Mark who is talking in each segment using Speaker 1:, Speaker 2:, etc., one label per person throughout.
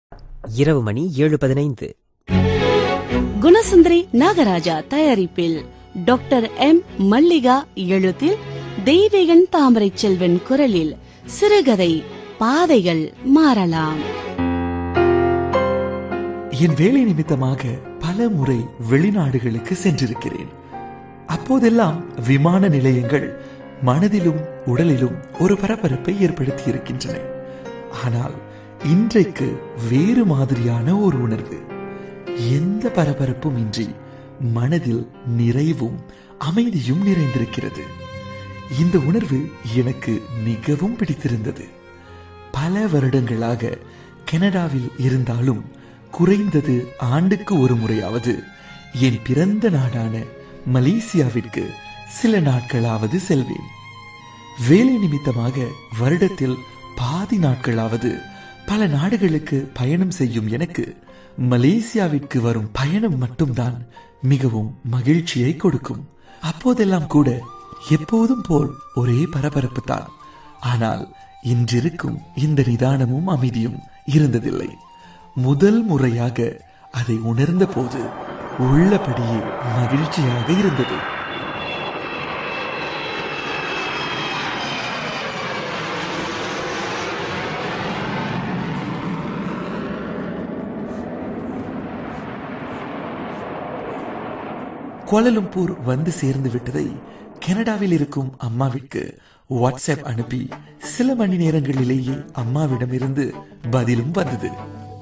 Speaker 1: இரவு மணி ஏழு பதினைந்து
Speaker 2: குணசுந்தரி நாகராஜா தயாரிப்பில் டாக்டர் எம் மல்லிகா எழுத்தில் தெய்வீகன் தாமரை செல்வன் குரலில் சிறுகதை பாதைகள் மாறலாம்
Speaker 3: என் வேலை நிமித்தமாக பல முறை வெளிநாடுகளுக்கு சென்றிருக்கிறேன் அப்போதெல்லாம் விமான நிலையங்கள் மனதிலும் உடலிலும் ஒரு பரபரப்பை ஏற்படுத்தி இருக்கின்றன ஆனால் இன்றைக்கு வேறு மாதிரியான ஒரு உணர்வு எந்த பரபரப்பும் இன்றி மனதில் நிறைவும் அமைதியும் நிறைந்திருக்கிறது இந்த உணர்வு எனக்கு மிகவும் பிடித்திருந்தது பல வருடங்களாக கனடாவில் இருந்தாலும் குறைந்தது ஆண்டுக்கு ஒரு முறையாவது என் பிறந்த நாடான மலேசியாவிற்கு சில நாட்களாவது செல்வேன் வேலை நிமித்தமாக வருடத்தில் பாதி நாட்களாவது பல நாடுகளுக்கு பயணம் செய்யும் எனக்கு மலேசியாவிற்கு வரும் பயணம் மட்டும்தான் மிகவும் மகிழ்ச்சியை கொடுக்கும் அப்போதெல்லாம் கூட எப்போதும் போல் ஒரே பரபரப்பு தான் ஆனால் இன்றிருக்கும் இந்த நிதானமும் அமைதியும் இருந்ததில்லை முதல் முறையாக அதை உணர்ந்த போது உள்ளபடியே மகிழ்ச்சியாக இருந்தது கோலலும்பூர் வந்து சேர்ந்து விட்டதை கனடாவில் இருக்கும் அம்மாவிற்கு வாட்ஸ்அப் அனுப்பி சில மணி நேரங்களிலேயே அம்மாவிடமிருந்து பதிலும் வந்தது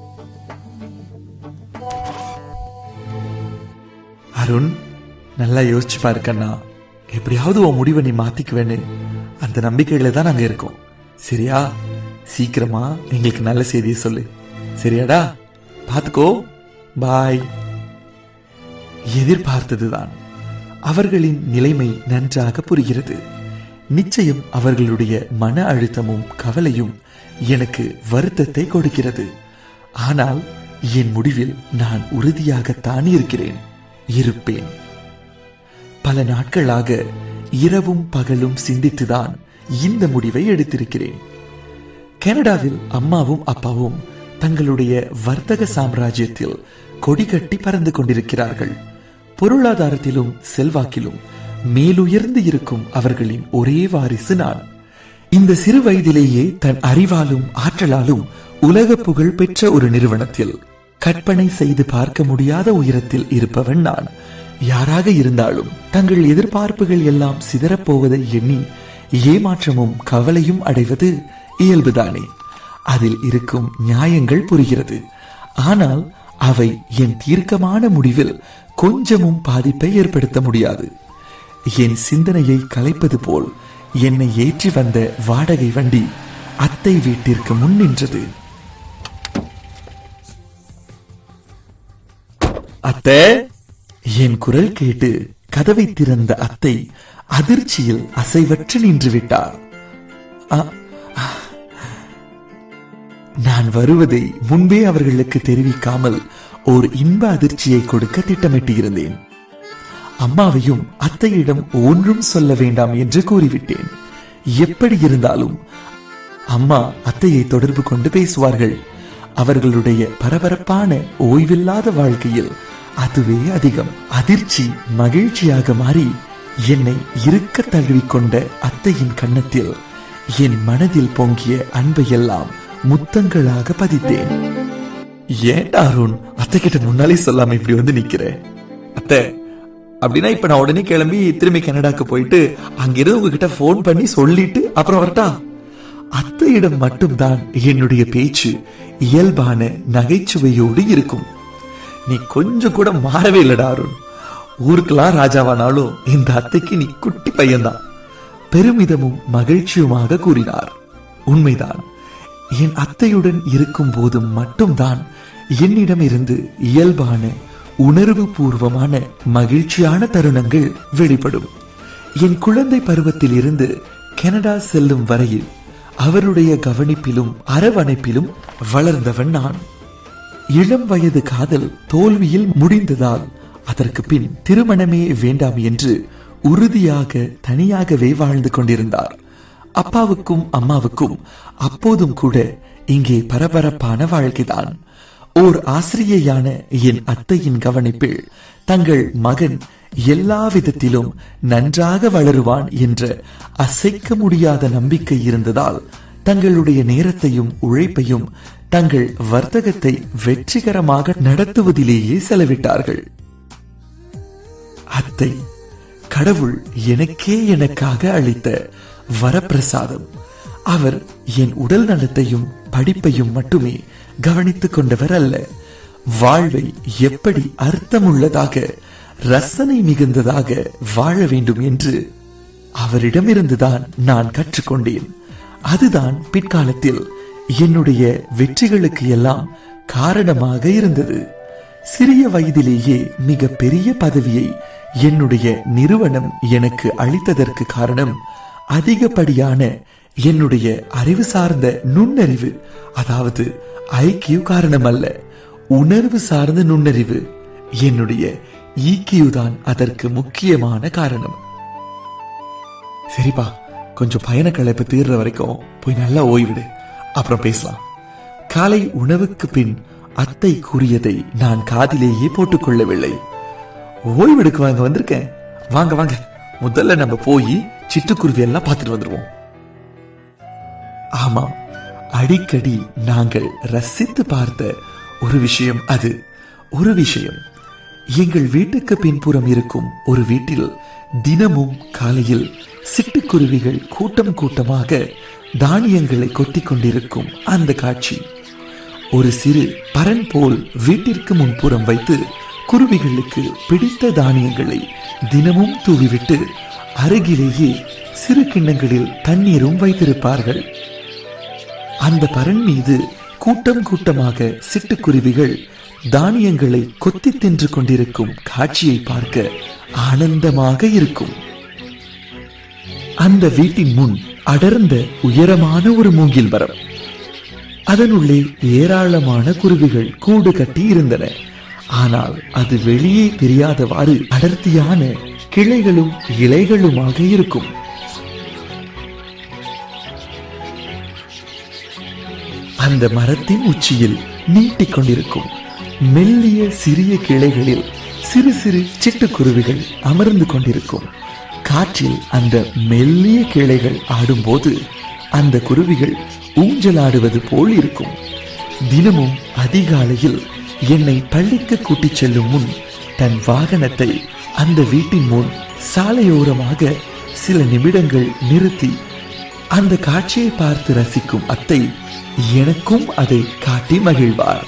Speaker 3: அருண் நல்லா யோசிச்சு பாரு கண்ணா எப்படியாவது உன் முடிவை நீ மாத்திக்குவேன்னு அந்த நம்பிக்கையில தான் நாங்க இருக்கோம் சரியா சீக்கிரமா எங்களுக்கு நல்ல செய்தியை சொல்லு சரியாடா பாத்துக்கோ பாய் எதிர்பார்த்ததுதான் அவர்களின் நிலைமை நன்றாக புரிகிறது நிச்சயம் அவர்களுடைய மன அழுத்தமும் கவலையும் எனக்கு வருத்தத்தை கொடுக்கிறது ஆனால் என் முடிவில் நான் உறுதியாகத்தான் இருக்கிறேன் இருப்பேன் பல நாட்களாக இரவும் பகலும் சிந்தித்துதான் இந்த முடிவை எடுத்திருக்கிறேன் கனடாவில் அம்மாவும் அப்பாவும் தங்களுடைய வர்த்தக சாம்ராஜ்யத்தில் கொடி கட்டி பறந்து கொண்டிருக்கிறார்கள் பொருளாதாரத்திலும் செல்வாக்கிலும் மேலுயர்ந்து இருக்கும் அவர்களின் ஒரே வாரிசு நான் இந்த சிறு வயதிலேயே தன் அறிவாலும் ஆற்றலாலும் உலக புகழ் பெற்ற ஒரு நிறுவனத்தில் கற்பனை செய்து பார்க்க முடியாத உயரத்தில் இருப்பவன் நான் யாராக இருந்தாலும் தங்கள் எதிர்பார்ப்புகள் எல்லாம் சிதறப்போவதை எண்ணி ஏமாற்றமும் கவலையும் அடைவது இயல்புதானே அதில் இருக்கும் நியாயங்கள் புரிகிறது ஆனால் அவை என் தீர்க்கமான முடிவில் கொஞ்சமும் பாதிப்பை ஏற்படுத்த முடியாது என் சிந்தனையை கலைப்பது போல் என்னை ஏற்றி வந்த வாடகை வண்டி அத்தை வீட்டிற்கு முன் நின்றது அத்தை என் குரல் கேட்டு கதவை திறந்த அத்தை அதிர்ச்சியில் அசைவற்று நின்று விட்டார் அ- நான் வருவதை முன்பே அவர்களுக்கு தெரிவிக்காமல் ஓர் இன்ப அதிர்ச்சியை கொடுக்க திட்டமிட்டிருந்தேன் அம்மாவையும் அத்தையிடம் ஒன்றும் சொல்ல வேண்டாம் என்று கூறிவிட்டேன் எப்படி இருந்தாலும் அம்மா அத்தையை தொடர்பு கொண்டு பேசுவார்கள் அவர்களுடைய பரபரப்பான ஓய்வில்லாத வாழ்க்கையில் அதுவே அதிகம் அதிர்ச்சி மகிழ்ச்சியாக மாறி என்னை இருக்க தழுவிக்கொண்ட அத்தையின் கன்னத்தில் என் மனதில் பொங்கிய அன்பையெல்லாம் முத்தங்களாக பதித்தேன் ஏன்டா அருண் அத்தை கிட்ட முன்னாலே சொல்லாம இப்படி வந்து நிக்கிற அத்தை அப்படின்னா இப்ப நான் உடனே கிளம்பி திரும்பி கனடாக்கு போயிட்டு அங்கிருந்து உங்ககிட்ட போன் பண்ணி சொல்லிட்டு அப்புறம் வரட்டா அத்தையிடம் மட்டும்தான் என்னுடைய பேச்சு இயல்பான நகைச்சுவையோடு இருக்கும் நீ கொஞ்சம் கூட மாறவே இல்லடா அருண் ஊருக்கெல்லாம் ராஜாவானாலும் இந்த அத்தைக்கு நீ குட்டி பையன்தான் பெருமிதமும் மகிழ்ச்சியுமாக கூறினார் உண்மைதான் என் அத்தையுடன் இருக்கும் போதும் மட்டும்தான் என்னிடம் இருந்து இயல்பான உணர்வு பூர்வமான மகிழ்ச்சியான தருணங்கள் வெளிப்படும் என் குழந்தை பருவத்தில் இருந்து கனடா செல்லும் வரையில் அவருடைய கவனிப்பிலும் அரவணைப்பிலும் வளர்ந்தவன் நான் இளம் வயது காதல் தோல்வியில் முடிந்ததால் அதற்கு பின் திருமணமே வேண்டாம் என்று உறுதியாக தனியாகவே வாழ்ந்து கொண்டிருந்தார் அப்பாவுக்கும் அம்மாவுக்கும் அப்போதும் கூட இங்கே பரபரப்பான வாழ்க்கைதான் ஓர் ஆசிரியையான என் அத்தையின் கவனிப்பில் தங்கள் மகன் எல்லா விதத்திலும் நன்றாக வளருவான் என்ற அசைக்க முடியாத நம்பிக்கை இருந்ததால் தங்களுடைய நேரத்தையும் உழைப்பையும் தங்கள் வர்த்தகத்தை வெற்றிகரமாக நடத்துவதிலேயே செலவிட்டார்கள் அத்தை கடவுள் எனக்கே எனக்காக அளித்த வரப்பிரசாதம் அவர் என் உடல் நலத்தையும் படிப்பையும் மட்டுமே கவனித்துக் கொண்டவர் அல்ல வாழ்வை எப்படி அர்த்தமுள்ளதாக ரசனை மிகுந்ததாக வாழ வேண்டும் என்று அவரிடமிருந்துதான் நான் கற்றுக்கொண்டேன் அதுதான் பிற்காலத்தில் என்னுடைய வெற்றிகளுக்கு எல்லாம் காரணமாக இருந்தது சிறிய வயதிலேயே மிக பெரிய பதவியை என்னுடைய நிறுவனம் எனக்கு அளித்ததற்கு காரணம் அதிகப்படியான என்னுடைய அறிவு சார்ந்த நுண்ணறிவு அதாவது ஐக்கியூ காரணம் அல்ல உணர்வு சார்ந்த நுண்ணறிவு என்னுடைய ஈக்கியூ தான் அதற்கு முக்கியமான காரணம் சரிப்பா கொஞ்சம் பயண களைப்பு தீர்ற வரைக்கும் போய் நல்லா ஓய்விடு அப்புறம் பேசலாம் காலை உணவுக்கு பின் அத்தை கூறியதை நான் காதிலேயே போட்டுக்கொள்ளவில்லை ஓய்வெடுக்க வாங்க வந்திருக்கேன் வாங்க வாங்க முதல்ல நம்ம போய் சிட்டுக்குருவி எல்லாம் பார்த்துட்டு வந்துருவோம் ஆமாம் அடிக்கடி நாங்கள் ரசித்து பார்த்த ஒரு விஷயம் அது ஒரு விஷயம் எங்கள் வீட்டுக்கு பின்புறம் இருக்கும் ஒரு வீட்டில் தினமும் காலையில் சிட்டுக்குருவிகள் கூட்டம் கூட்டமாக தானியங்களை கொத்திக் கொண்டிருக்கும் அந்த காட்சி ஒரு சிறு பரன் போல் வீட்டிற்கு முன்புறம் வைத்து குருவிகளுக்கு பிடித்த தானியங்களை தினமும் தூவிவிட்டு அருகிலேயே சிறு கிண்ணங்களில் தண்ணீரும் வைத்திருப்பார்கள் அந்த பரன் மீது கூட்டம் கூட்டமாக சிட்டுக்குருவிகள் தானியங்களை கொத்தி தின்று கொண்டிருக்கும் காட்சியை பார்க்க ஆனந்தமாக இருக்கும் அந்த வீட்டின் முன் அடர்ந்த உயரமான ஒரு மூங்கில் மரம் அதனுள்ளே ஏராளமான குருவிகள் கூடு கட்டி இருந்தன ஆனால் அது வெளியே தெரியாதவாறு அடர்த்தியான கிளைகளும் இலைகளுமாக இருக்கும் அந்த மரத்தின் உச்சியில் நீட்டிக் கொண்டிருக்கும் மெல்லிய சிறிய கிளைகளில் சிறு சிறு சிட்டுக்குருவிகள் அமர்ந்து கொண்டிருக்கும் காற்றில் அந்த மெல்லிய கிளைகள் ஆடும்போது அந்த குருவிகள் ஊஞ்சலாடுவது போல் இருக்கும் தினமும் அதிகாலையில் என்னை பள்ளிக்கு கூட்டிச் செல்லும் முன் தன் வாகனத்தை அந்த வீட்டின் முன் சாலையோரமாக சில நிமிடங்கள் நிறுத்தி அந்த காட்சியை பார்த்து ரசிக்கும் அத்தை எனக்கும் அதை காட்டி மகிழ்வார்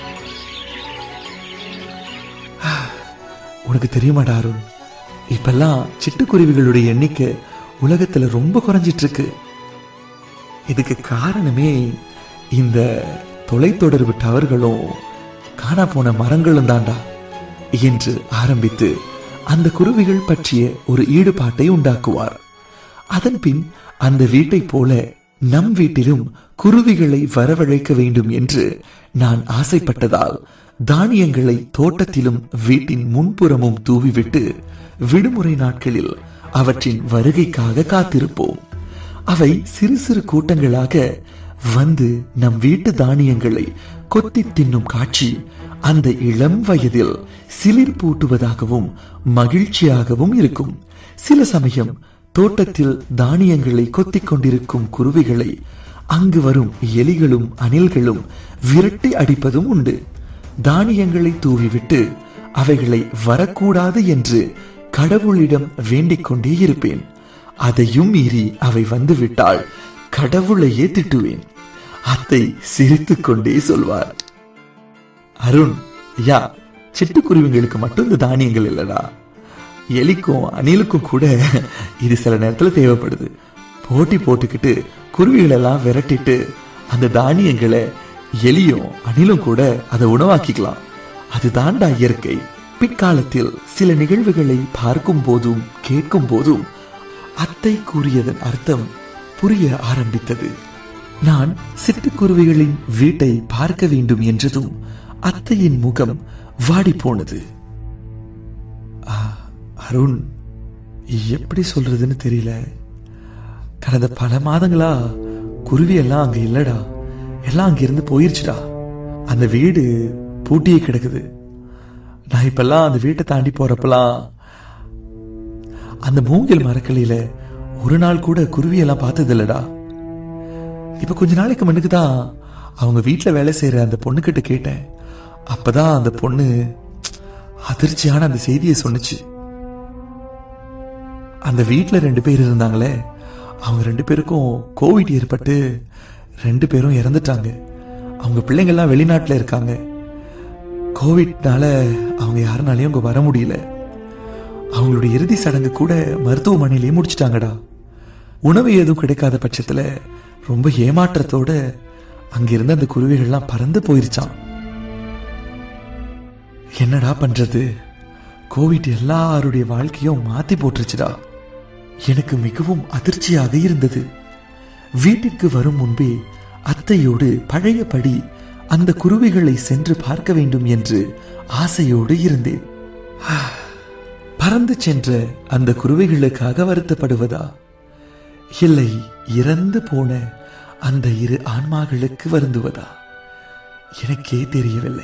Speaker 3: உனக்கு தெரியுமாடா அருண் இப்பெல்லாம் சிட்டுக்குருவிகளுடைய எண்ணிக்கை உலகத்துல ரொம்ப குறைஞ்சிட்டு இருக்கு இதுக்கு காரணமே இந்த தொலைத்தொடர்பு டவர்களும் காணா போன மரங்களும் தாண்டா என்று ஆரம்பித்து அந்த குருவிகள் பற்றிய ஒரு ஈடுபாட்டை உண்டாக்குவார் அதன் பின் அந்த வீட்டைப் போல நம் வீட்டிலும் குருவிகளை வரவழைக்க வேண்டும் என்று நான் ஆசைப்பட்டதால் தானியங்களை தோட்டத்திலும் வீட்டின் முன்புறமும் தூவிவிட்டு விடுமுறை நாட்களில் அவற்றின் வருகைக்காக காத்திருப்போம் அவை சிறு சிறு கூட்டங்களாக வந்து நம் வீட்டு தானியங்களை கொத்தி தின்னும் காட்சி அந்த இளம் வயதில் சிலிர் பூட்டுவதாகவும் மகிழ்ச்சியாகவும் இருக்கும் சில சமயம் தோட்டத்தில் தானியங்களை கொத்திக் கொண்டிருக்கும் குருவிகளை அங்கு வரும் எலிகளும் அணில்களும் விரட்டி அடிப்பதும் உண்டு தானியங்களை தூவிவிட்டு அவைகளை வரக்கூடாது என்று கடவுளிடம் வேண்டிக் கொண்டே இருப்பேன் அதையும் மீறி அவை வந்துவிட்டால் கடவுளையே திட்டுவேன் அத்தை சிரித்துக் கொண்டே சொல்வார் அருண் யா சிட்டுக்குருவிங்களுக்கு மட்டும் இந்த தானியங்கள் இல்லடா எலிக்கும் அணிலுக்கும் கூட இது சில நேரத்துல தேவைப்படுது போட்டி போட்டுக்கிட்டு குருவிகள் எல்லாம் விரட்டிட்டு அந்த தானியங்களை எலியும் அணிலும் கூட அதை உணவாக்கிக்கலாம் அதுதான்டா இயற்கை பிற்காலத்தில் சில நிகழ்வுகளை பார்க்கும் போதும் கேட்கும் போதும் அத்தை கூறியதன் அர்த்தம் புரிய ஆரம்பித்தது நான் சிட்டுக்குருவிகளின் வீட்டை பார்க்க வேண்டும் என்றதும் அத்தையின் முகம் வாடி போனது அருண் எப்படி சொல்றதுன்னு தெரியல கடந்த பல மாதங்களா குருவி எல்லாம் அங்க இல்லடா எல்லாம் அங்க இருந்து போயிருச்சுடா அந்த வீடு பூட்டியே கிடக்குது நான் இப்பெல்லாம் அந்த வீட்டை தாண்டி போறப்பெல்லாம் அந்த மூங்கில் மரக்கிளையில ஒரு நாள் கூட குருவியெல்லாம் பார்த்தது இல்லடா இப்ப கொஞ்ச நாளைக்கு முன்னுக்கு தான் அவங்க வீட்டுல வேலை செய்யற அந்த பொண்ணுகிட்ட கேட்டேன் அப்பதான் அந்த பொண்ணு அதிர்ச்சியான அந்த செய்தியை சொன்னுச்சு அந்த வீட்டுல ரெண்டு பேர் இருந்தாங்களே அவங்க ரெண்டு பேருக்கும் கோவிட் ஏற்பட்டு ரெண்டு பேரும் இறந்துட்டாங்க அவங்க பிள்ளைங்கள்லாம் வெளிநாட்டுல இருக்காங்க கோவிட்னால அவங்க யாருனாலையும் அங்க வர முடியல அவங்களுடைய இறுதி சடங்கு கூட மருத்துவமனையிலேயே முடிச்சிட்டாங்கடா உணவு எதுவும் கிடைக்காத பட்சத்துல ரொம்ப ஏமாற்றத்தோட அங்கிருந்த அந்த குருவிகள்லாம் பறந்து போயிருச்சான் என்னடா பண்றது கோவிட் எல்லாருடைய வாழ்க்கையும் மாத்தி போட்டுருச்சுடா எனக்கு மிகவும் அதிர்ச்சியாக இருந்தது வீட்டிற்கு வரும் முன்பே அத்தையோடு பழையபடி அந்த குருவிகளை சென்று பார்க்க வேண்டும் என்று ஆசையோடு இருந்தேன் பறந்து சென்ற அந்த குருவிகளுக்காக வருத்தப்படுவதா இல்லை இறந்து போன அந்த இரு ஆன்மாக்களுக்கு வருந்துவதா எனக்கே தெரியவில்லை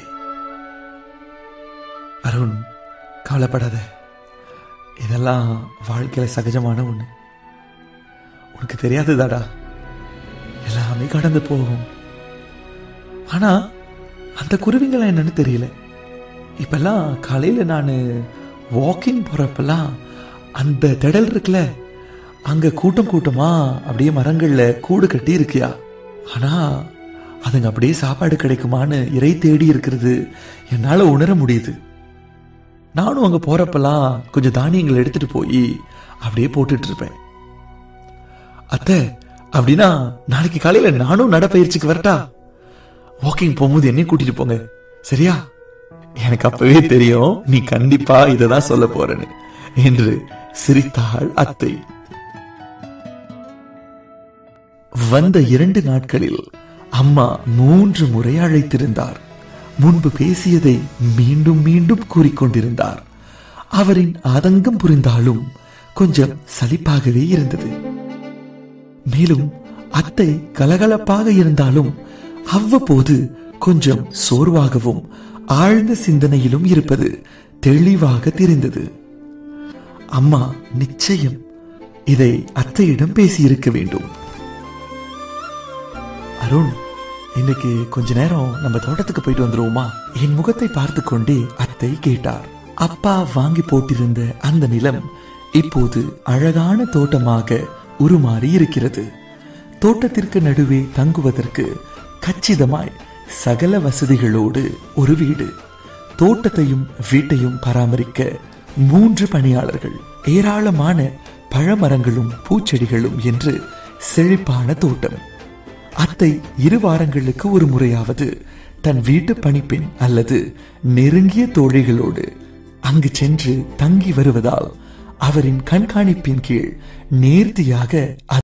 Speaker 3: அருண் கவலைப்படாத இதெல்லாம் வாழ்க்கையில சகஜமான ஒண்ணு உனக்கு தெரியாதுதாடா எல்லாமே கடந்து போகும் ஆனா அந்த குருவிகள் என்னன்னு தெரியல இப்பெல்லாம் காலையில நான் வாக்கிங் போறப்பெல்லாம் அந்த திடல் இருக்குல்ல அங்க கூட்டம் கூட்டமா அப்படியே மரங்கள்ல கூடு கட்டி இருக்கியா ஆனா அதுங்க அப்படியே சாப்பாடு கிடைக்குமான்னு இறை தேடி இருக்கிறது என்னால உணர முடியுது நானும் அங்க போறப்பெல்லாம் கொஞ்சம் தானியங்கள் எடுத்துட்டு போய் அப்படியே போட்டுட்டு இருப்பேன் அத்தை அப்படின்னா நாளைக்கு காலையில நானும் நடப்பயிற்சிக்கு வரட்டா வாக்கிங் போகும்போது என்னையும் கூட்டிட்டு போங்க சரியா எனக்கு அப்பவே தெரியும் நீ கண்டிப்பா இததான் சொல்ல போறேன்னு என்று சிரித்தாள் அத்தை வந்த இரண்டு நாட்களில் அம்மா மூன்று முறை அழைத்திருந்தார் முன்பு பேசியதை மீண்டும் மீண்டும் கூறிக்கொண்டிருந்தார் அவரின் ஆதங்கம் புரிந்தாலும் கொஞ்சம் சலிப்பாகவே இருந்தது மேலும் அத்தை கலகலப்பாக இருந்தாலும் அவ்வப்போது கொஞ்சம் சோர்வாகவும் ஆழ்ந்த சிந்தனையிலும் இருப்பது தெளிவாக தெரிந்தது அம்மா நிச்சயம் இதை அத்தையிடம் பேசியிருக்க வேண்டும் அருண் இன்னைக்கு கொஞ்ச நேரம் நம்ம தோட்டத்துக்கு போயிட்டு வந்துருவோமா என் முகத்தை பார்த்து கொண்டே அத்தை கேட்டார் அப்பா வாங்கி போட்டிருந்த அந்த நிலம் இப்போது அழகான தோட்டமாக உருமாறி இருக்கிறது தோட்டத்திற்கு நடுவே தங்குவதற்கு கச்சிதமாய் சகல வசதிகளோடு ஒரு வீடு தோட்டத்தையும் வீட்டையும் பராமரிக்க மூன்று பணியாளர்கள் ஏராளமான பழமரங்களும் பூச்செடிகளும் என்று செழிப்பான தோட்டம் அத்தை இரு வாரங்களுக்கு ஒரு முறையாவது தன் வீட்டு பணிப்பெண் அல்லது நெருங்கிய தோழிகளோடு அங்கு சென்று தங்கி வருவதால் அவரின் கண்காணிப்பின் கீழ் நேர்த்தியாக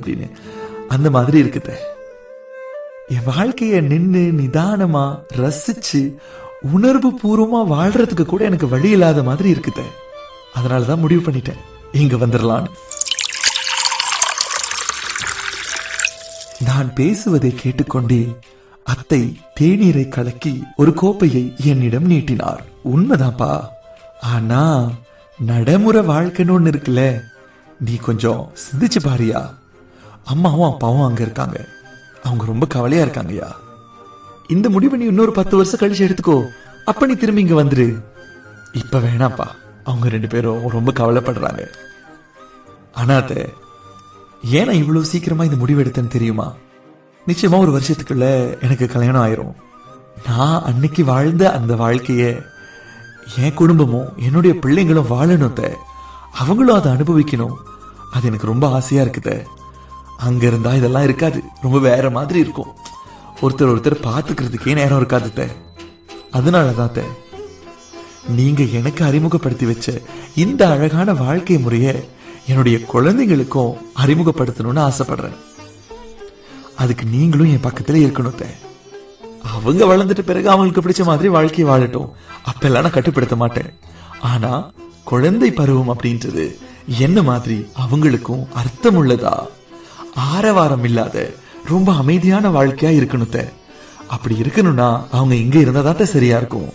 Speaker 3: அப்படின்னு அந்த மாதிரி இருக்குத என் வாழ்க்கைய நின்னு நிதானமா ரசிச்சு உணர்வு பூர்வமா வாழ்றதுக்கு கூட எனக்கு வழி இல்லாத மாதிரி இருக்குத அதனாலதான் முடிவு பண்ணிட்டேன் இங்க வந்துடலான்னு நான் பேசுவதை கேட்டுக்கொண்டே அத்தை தேநீரை கலக்கி ஒரு கோப்பையை என்னிடம் நீட்டினார் உண்மைதான்ப்பா ஆனா நடைமுறை வாழ்க்கைன்னு ஒண்ணு இருக்குல்ல நீ கொஞ்சம் சிந்திச்சு பாரியா அம்மாவும் அப்பாவும் அங்க இருக்காங்க அவங்க ரொம்ப கவலையா இருக்காங்கய்யா இந்த முடிவை நீ இன்னொரு பத்து வருஷம் கழிச்சு எடுத்துக்கோ அப்ப நீ திரும்பி இங்க வந்துரு இப்ப வேணாப்பா அவங்க ரெண்டு பேரும் ரொம்ப கவலைப்படுறாங்க அனாத ஏன் நான் இவ்வளவு சீக்கிரமா இந்த முடிவு எடுத்தேன்னு தெரியுமா நிச்சயமா ஒரு வருஷத்துக்குள்ள எனக்கு கல்யாணம் ஆயிரும் நான் அன்னைக்கு வாழ்ந்த அந்த வாழ்க்கைய என் குடும்பமும் என்னுடைய பிள்ளைங்களும் வாழணும் அத்தை. அவங்களும் அதை அனுபவிக்கணும் அது எனக்கு ரொம்ப ஆசையா இருக்குது அங்க இருந்தா இதெல்லாம் இருக்காது ரொம்ப வேற மாதிரி இருக்கும் ஒருத்தர் ஒருத்தர் பாத்துக்கிறதுக்கே நேரம் இருக்காது அத்தை. அதனாலதான் அத்தை, நீங்க எனக்கு அறிமுகப்படுத்தி வச்ச இந்த அழகான வாழ்க்கை முறைய என்னுடைய குழந்தைங்களுக்கும் அறிமுகப்படுத்தணும்னு ஆசைப்படுறேன் அதுக்கு நீங்களும் என் பக்கத்துல இருக்கணும் அத்தை. அவங்க வளர்ந்துட்ட பிறகு அவங்களுக்கு பிடிச்ச மாதிரி வாழ்க்கையை வாழட்டும் அப்பெல்லாம் நான் கட்டுப்படுத்த மாட்டேன் ஆனா குழந்தை பருவம் அப்படின்றது என்ன மாதிரி அவங்களுக்கும் அர்த்தம் உள்ளதா ஆரவாரம் இல்லாத ரொம்ப அமைதியான வாழ்க்கையா இருக்கணும் அத்தை. அப்படி இருக்கணும்னா அவங்க இங்க இருந்தா தான் சரியா இருக்கும்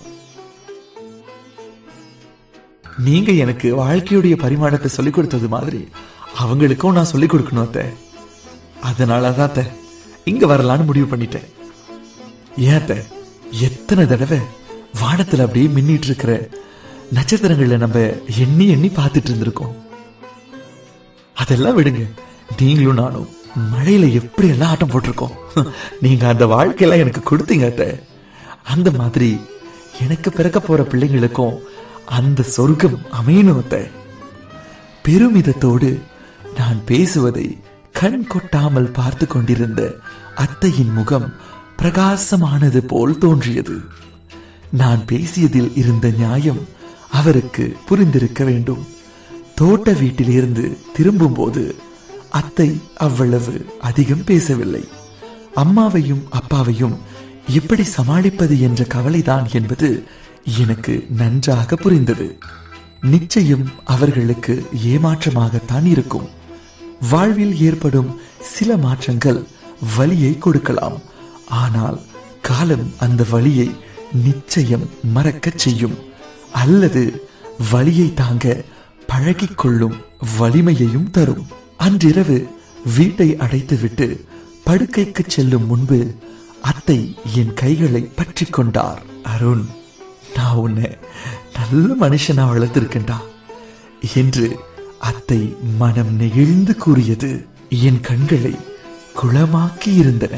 Speaker 3: நீங்க எனக்கு வாழ்க்கையுடைய பரிமாணத்தை சொல்லிக் கொடுத்தது மாதிரி அவங்களுக்கும் நான் சொல்லிக் கொடுக்கணும் அத்தை அதனாலதான் அத்தை, இங்க வரலான்னு முடிவு பண்ணிட்டேன் ஏன் அத்தை, எத்தனை தடவை வானத்துல அப்படியே மின்னிட்டு இருக்கிற நட்சத்திரங்களை நம்ம எண்ணி எண்ணி பார்த்துட்டு இருந்திருக்கோம் அதெல்லாம் விடுங்க நீங்களும் நானும் மழையில எப்படி எல்லாம் ஆட்டம் போட்டிருக்கோம் நீங்க அந்த வாழ்க்கையெல்லாம் எனக்கு கொடுத்தீங்க அத்தை. அந்த மாதிரி எனக்கு பிறக்க போற பிள்ளைங்களுக்கும் அந்த சொர்க்கம் அமையணும் அத்தை. பெருமிதத்தோடு நான் பேசுவதை கண் கொட்டாமல் பார்த்து கொண்டிருந்த அத்தையின் முகம் பிரகாசமானது போல் தோன்றியது நான் பேசியதில் இருந்த நியாயம் அவருக்கு புரிந்திருக்க வேண்டும் தோட்ட வீட்டிலிருந்து திரும்பும்போது அத்தை அவ்வளவு அதிகம் பேசவில்லை அம்மாவையும் அப்பாவையும் எப்படி சமாளிப்பது என்ற கவலைதான் என்பது எனக்கு நன்றாக புரிந்தது நிச்சயம் அவர்களுக்கு ஏமாற்றமாகத்தான் இருக்கும் வாழ்வில் ஏற்படும் சில மாற்றங்கள் வலியை கொடுக்கலாம் ஆனால் காலம் அந்த வலியை நிச்சயம் மறக்கச் செய்யும் அல்லது வலியை தாங்க பழகிக் கொள்ளும் வலிமையையும் தரும் அன்றிரவு வீட்டை அடைத்துவிட்டு படுக்கைக்கு செல்லும் முன்பு அத்தை என் கைகளை பற்றி கொண்டார் அருண் நான் உன்னை நல்ல மனுஷனா வளர்த்திருக்கேன்டா என்று அத்தை மனம் நெகிழ்ந்து கூறியது என் கண்களை குளமாக்கி இருந்தன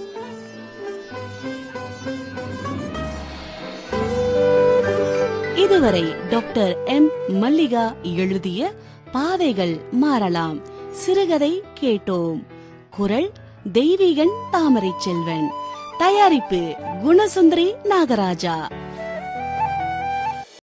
Speaker 2: இதுவரை டாக்டர் எம் மல்லிகா எழுதிய பாதைகள் மாறலாம் சிறுகதை கேட்டோம் குரல் தெய்வீகன் தாமரை செல்வன் தயாரிப்பு குணசுந்தரி நாகராஜா